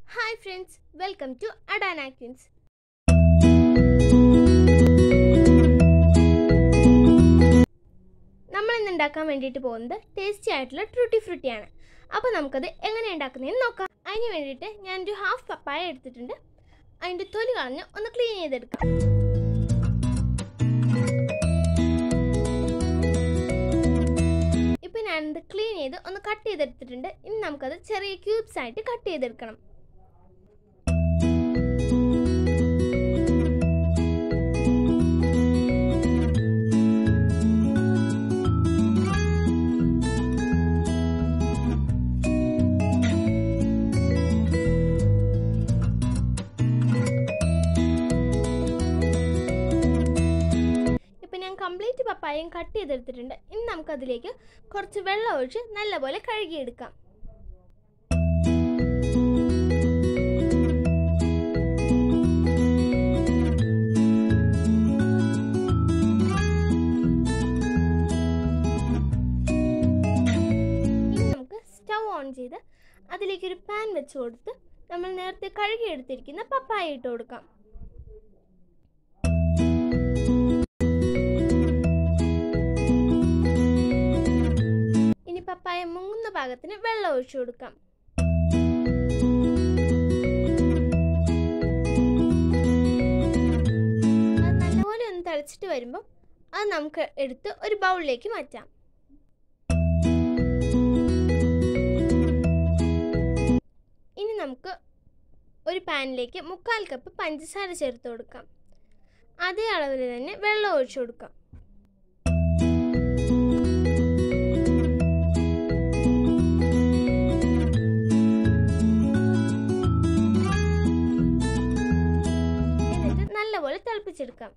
hi friends welcome to അഡാന ക്വിൻസ് നമ്മൾ ഇന്ന് ഉണ്ടാക്കാൻ വേണ്ടിയിട്ട് പോകുന്നത് ടേസ്റ്റി ആയിട്ടുള്ള ട്രൂട്ടി ഫ്രൂട്ടിയാണ് അപ്പോൾ നമുക്കത് എങ്ങനെ ഉണ്ടാക്കുന്നതെന്ന് നോക്കാം അതിന് വേണ്ടിയിട്ട് ഞാനൊരു ഹാഫ് പപ്പായ എടുത്തിട്ടുണ്ട് അതിൻ്റെ തൊലി കളഞ്ഞ് ഒന്ന് ക്ലീൻ ചെയ്തെടുക്കാം ഇപ്പം ഞാനിത് ക്ലീൻ ചെയ്ത് ഒന്ന് കട്ട് ചെയ്തെടുത്തിട്ടുണ്ട് ഇനി നമുക്കത് ചെറിയ ക്യൂബ്സ് ആയിട്ട് കട്ട് ചെയ്തെടുക്കണം ഇപ്പം ഞാൻ കംപ്ലീറ്റ് പപ്പായയും കട്ട് ചെയ്തെടുത്തിട്ടുണ്ട് ഇനി നമുക്കതിലേക്ക് കുറച്ച് വെള്ളം ഒഴിച്ച് നല്ലപോലെ കഴുകിയെടുക്കാം ഇനി നമുക്ക് സ്റ്റൗ ഓൺ ചെയ്ത് അതിലേക്ക് ഒരു പാൻ വെച്ച് കൊടുത്ത് നമ്മൾ നേരത്തെ കഴുകിയെടുത്തിരിക്കുന്ന പപ്പായ ഇട്ട് കൊടുക്കാം ഇനി പപ്പായ മുങ്ങുന്ന പാകത്തിന് വെള്ളം ഒഴിച്ചു കൊടുക്കാം അത് നല്ലപോലെ ഒന്ന് തിളച്ചിട്ട് വരുമ്പോൾ അത് നമുക്ക് എടുത്ത് ഒരു ബൗളിലേക്ക് മാറ്റാം ഇനി നമുക്ക് ഒരു പാനിലേക്ക് മുക്കാൽ കപ്പ് പഞ്ചസാര ചേർത്ത് കൊടുക്കാം അതേ അളവിൽ തന്നെ വെള്ളം ഒഴിച്ചു കൊടുക്കാം എന്നിട്ട് നല്ലപോലെ തിളപ്പിച്ചെടുക്കാം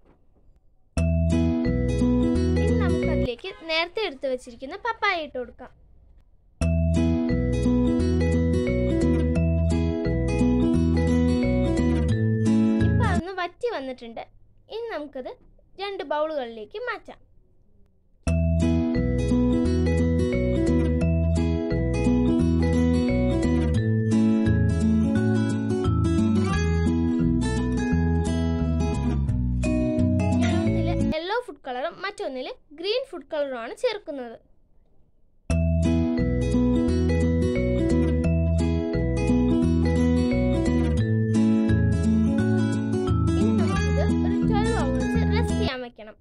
ഇനി നമുക്ക് അതിലേക്ക് നേരത്തെ എടുത്തു വെച്ചിരിക്കുന്ന പപ്പായ ഇട്ട് കൊടുക്കാം ഇപ്പം അതൊന്ന് വറ്റി വന്നിട്ടുണ്ട് ഇനി നമുക്കത് രണ്ട് ബൗളുകളിലേക്ക് മാറ്റാം ഞാൻ ഒന്നില് യെല്ലോ ഫുഡ് കളറും മറ്റൊന്നിൽ ഗ്രീൻ ഫുഡ് കളറുമാണ് ചേർക്കുന്നത് ഇനി നമുക്കിത് ഒരു ട്വൽവ് അവേഴ്സ് റെസ്റ്റ് ചെയ്യാൻ വെക്കണം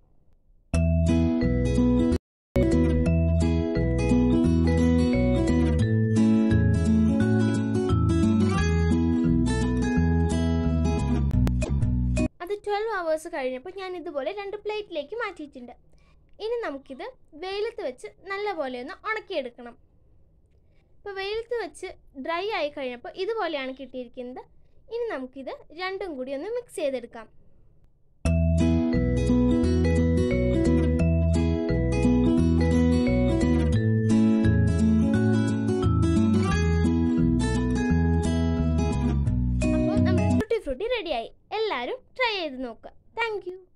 അത് ട്വൽവ് അവേഴ്സ് കഴിഞ്ഞപ്പോൾ ഞാൻ ഇതുപോലെ രണ്ട് പ്ലേറ്റിലേക്ക് മാറ്റിയിട്ടുണ്ട് ഇനി നമുക്കിത് വെയിലത്ത് വെച്ച് നല്ലപോലെ ഒന്ന് ഉണക്കിയെടുക്കണം ഇപ്പോൾ വെയിലത്ത് വെച്ച് ഡ്രൈ ആയി കഴിഞ്ഞപ്പോൾ ഇതുപോലെയാണ് കിട്ടിയിരിക്കുന്നത് ഇനി നമുക്കിത് രണ്ടും കൂടി ഒന്ന് മിക്സ് ചെയ്തെടുക്കാം അപ്പോൾ നമ്മുടെ ട്യൂട്ടി ഫ്രൂട്ടി റെഡിയായി എല്ലാവരും ട്രൈ ചെയ്ത് നോക്കുക താങ്ക്